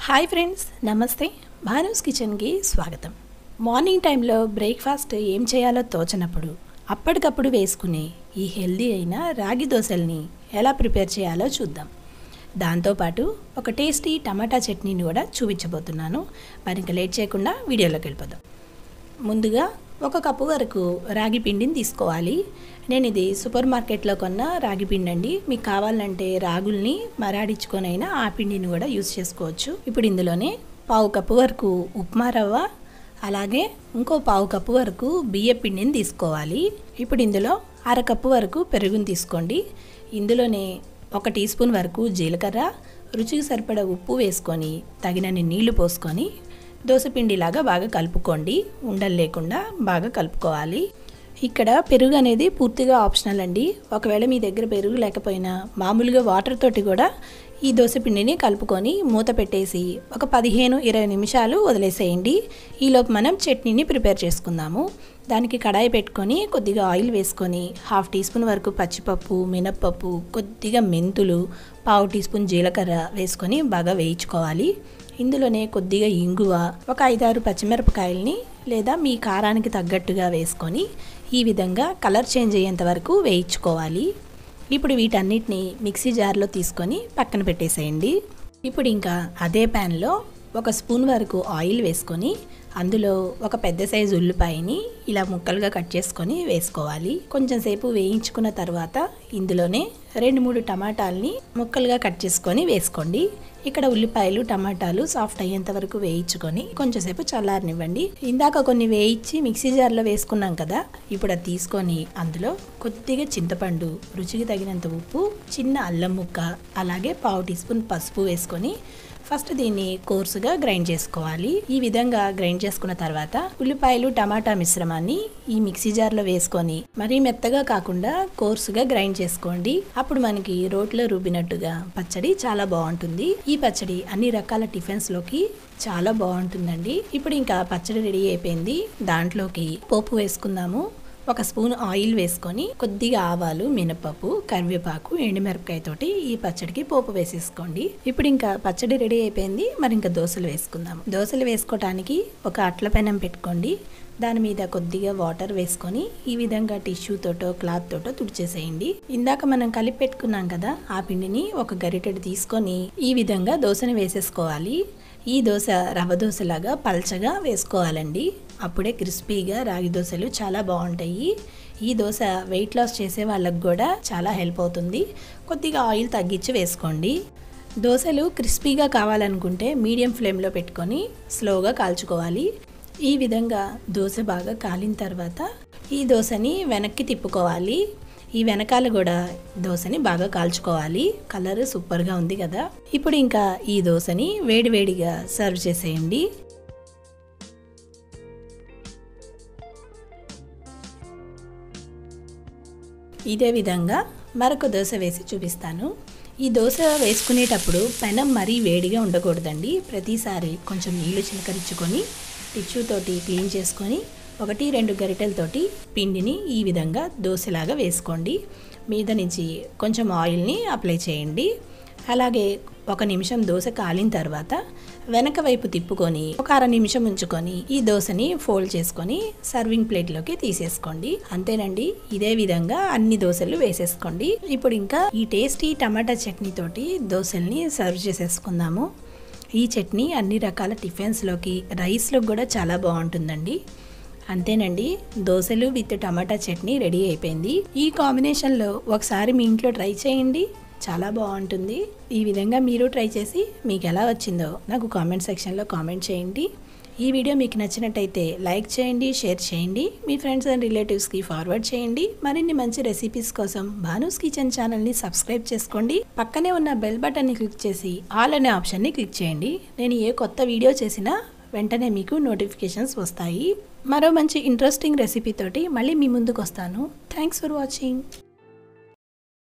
hi friends నమస్తే భానుస్ కిచెన్కి స్వాగతం మార్నింగ్ టైంలో బ్రేక్ఫాస్ట్ ఏం చేయాలో తోచనప్పుడు అప్పటికప్పుడు వేసుకునే ఈ హెల్దీ అయిన రాగి దోశల్ని ఎలా ప్రిపేర్ చేయాలో చూద్దాం దాంతోపాటు ఒక టేస్టీ టమాటా చట్నీని కూడా చూపించబోతున్నాను మరి ఇంకా లేట్ చేయకుండా వీడియోలోకి వెళ్ళిపోదాం ముందుగా ఒక కప్పు వరకు రాగి పిండిని తీసుకోవాలి నేను ఇది సూపర్ మార్కెట్లో కొన్న రాగి పిండి అండి మీకు కావాలంటే రాగుల్ని మరాడించుకొనైనా ఆ పిండిని కూడా యూస్ చేసుకోవచ్చు ఇప్పుడు ఇందులోనే పావు కప్పు వరకు ఉప్మా రవ్వ అలాగే ఇంకో పావు కప్పు వరకు బియ్య పిండిని తీసుకోవాలి ఇప్పుడు ఇందులో అరకప్పు వరకు పెరుగుని తీసుకోండి ఇందులోనే ఒక టీ స్పూన్ వరకు జీలకర్ర రుచికి సరిపడా ఉప్పు వేసుకొని తగినన్ని నీళ్లు పోసుకొని దోసపిండిలాగా బాగా కలుపుకోండి ఉండలు లేకుండా బాగా కలుపుకోవాలి ఇక్కడ పెరుగు అనేది పూర్తిగా ఆప్షనల్ అండి ఒకవేళ మీ దగ్గర పెరుగు లేకపోయినా మామూలుగా వాటర్ తోటి కూడా ఈ దోసపిండిని కలుపుకొని మూత పెట్టేసి ఒక పదిహేను ఇరవై నిమిషాలు వదిలేసేయండి ఈలోపు మనం చట్నీని ప్రిపేర్ చేసుకుందాము దానికి కడాయి పెట్టుకొని కొద్దిగా ఆయిల్ వేసుకొని హాఫ్ టీ స్పూన్ వరకు పచ్చిపప్పు మినప్పప్పు కొద్దిగా మెంతులు పావు టీ స్పూన్ జీలకర్ర వేసుకొని బాగా వేయించుకోవాలి ఇందులోనే కొద్దిగా ఇంగువ ఒక ఐదారు పచ్చిమిరపకాయల్ని లేదా మీ కారానికి తగ్గట్టుగా వేసుకొని ఈ విధంగా కలర్ చేంజ్ అయ్యేంత వరకు వేయించుకోవాలి ఇప్పుడు వీటన్నిటిని మిక్సీ జార్లో తీసుకొని పక్కన పెట్టేసేయండి ఇప్పుడు ఇంకా అదే ప్యాన్లో ఒక స్పూన్ వరకు ఆయిల్ వేసుకొని అందులో ఒక పెద్ద సైజు ఉల్లిపాయని ఇలా ముక్కలుగా కట్ చేసుకొని వేసుకోవాలి కొంచెం సేపు వేయించుకున్న తర్వాత ఇందులోనే రెండు మూడు టమాటాలని ముక్కలుగా కట్ చేసుకొని వేసుకోండి ఇక్కడ ఉల్లిపాయలు టమాటాలు సాఫ్ట్ అయ్యేంత వరకు వేయించుకొని కొంచెంసేపు చల్లారనివ్వండి ఇందాక కొన్ని వేయించి మిక్సీ జార్లో వేసుకున్నాం కదా ఇప్పుడు అది తీసుకొని అందులో కొద్దిగా చింతపండు రుచికి తగినంత ఉప్పు చిన్న అల్లం ముక్క అలాగే పావు టీ స్పూన్ పసుపు వేసుకొని ఫస్ట్ దీన్ని కోర్సుగా గ్రైండ్ చేసుకోవాలి ఈ విధంగా గ్రైండ్ చేసుకున్న తర్వాత ఉల్లిపాయలు టమాటా మిశ్రమాన్ని ఈ మిక్సీ జార్లో వేసుకొని మరీ మెత్తగా కాకుండా కోర్సుగా గ్రైండ్ చేసుకోండి అప్పుడు మనకి రోట్లో రుబ్బినట్టుగా పచ్చడి చాలా బాగుంటుంది ఈ పచ్చడి అన్ని రకాల టిఫిన్స్ లోకి చాలా బాగుంటుందండి ఇప్పుడు ఇంకా పచ్చడి రెడీ అయిపోయింది దాంట్లోకి పోపు వేసుకుందాము ఒక స్పూన్ ఆయిల్ వేసుకొని కొద్దిగా ఆవాలు మినపప్పు కరివేపాకు ఎండుమిరపకాయ తోటి ఈ పచ్చడికి పోపు వేసేసుకోండి ఇప్పుడు ఇంకా పచ్చడి రెడీ అయిపోయింది మరి ఇంకా దోశలు వేసుకుందాం దోశలు వేసుకోవటానికి ఒక అట్ల పెనం పెట్టుకోండి దాని మీద కొద్దిగా వాటర్ వేసుకొని ఈ విధంగా టిష్యూ తోటో క్లాత్ తోటో తుడిచేసేయండి ఇందాక మనం కలిపి పెట్టుకున్నాం కదా ఆ పిండిని ఒక గరిటెడు తీసుకొని ఈ విధంగా దోశని వేసేసుకోవాలి ఈ దోశ రవ్వ దోశలాగా పల్చగా వేసుకోవాలండి అప్పుడే క్రిస్పీగా రాగి దోశలు చాలా బాగుంటాయి ఈ దోశ వెయిట్ లాస్ చేసే వాళ్ళకు కూడా చాలా హెల్ప్ అవుతుంది కొద్దిగా ఆయిల్ తగ్గించి వేసుకోండి దోశలు క్రిస్పీగా కావాలనుకుంటే మీడియం ఫ్లేమ్లో పెట్టుకొని స్లోగా కాల్చుకోవాలి ఈ విధంగా దోశ బాగా కాలిన తర్వాత ఈ దోశని వెనక్కి తిప్పుకోవాలి ఈ వెనకాల కూడా దోశని బాగా కాల్చుకోవాలి కలర్ సూపర్గా ఉంది కదా ఇప్పుడు ఇంకా ఈ దోశని వేడివేడిగా సర్వ్ చేసేయండి ఇదే విధంగా మరొక దోశ వేసి చూపిస్తాను ఈ దోశ వేసుకునేటప్పుడు పెనం మరీ వేడిగా ఉండకూడదండి ప్రతిసారి కొంచెం నీళ్లు చిలకరించుకొని టిష్యూ తోటి క్లీన్ చేసుకొని ఒకటి రెండు గరిటెలతోటి పిండిని ఈ విధంగా దోశలాగా వేసుకోండి మీద నుంచి కొంచెం ఆయిల్ని అప్లై చేయండి అలాగే ఒక నిమిషం దోశ కాలిన తర్వాత వెనక వైపు తిప్పుకొని ఒక అర నిమిషం ఉంచుకొని ఈ దోశని ఫోల్డ్ చేసుకొని సర్వింగ్ ప్లేట్లోకి తీసేసుకోండి అంతేనండి ఇదే విధంగా అన్ని దోశలు వేసేసుకోండి ఇప్పుడు ఇంకా ఈ టేస్టీ టమాటా చట్నీ తోటి దోశల్ని సర్వ్ చేసేసుకుందాము ఈ చట్నీ అన్ని రకాల టిఫిన్స్లోకి రైస్లోకి కూడా చాలా బాగుంటుందండి అంతేనండి దోశలు విత్ టమాటా చట్నీ రెడీ అయిపోయింది ఈ కాంబినేషన్లో ఒకసారి మీ ఇంట్లో ట్రై చేయండి చాలా బాగుంటుంది ఈ విధంగా మీరు ట్రై చేసి మీకు ఎలా వచ్చిందో నాకు కామెంట్ సెక్షన్లో కామెంట్ చేయండి ఈ వీడియో మీకు నచ్చినట్టయితే లైక్ చేయండి షేర్ చేయండి మీ ఫ్రెండ్స్ అండ్ రిలేటివ్స్కి ఫార్వర్డ్ చేయండి మరిన్ని మంచి రెసిపీస్ కోసం భానూస్ కిచెన్ ఛానల్ని సబ్స్క్రైబ్ చేసుకోండి పక్కనే ఉన్న బెల్ బటన్ని క్లిక్ చేసి ఆల్ అనే ఆప్షన్ని క్లిక్ చేయండి నేను ఏ కొత్త వీడియో చేసినా వెంటనే మీకు నోటిఫికేషన్స్ వస్తాయి మరో మంచి ఇంట్రెస్టింగ్ రెసిపీ తోటి మళ్ళీ మీ ముందుకు వస్తాను థ్యాంక్స్ ఫర్ వాచింగ్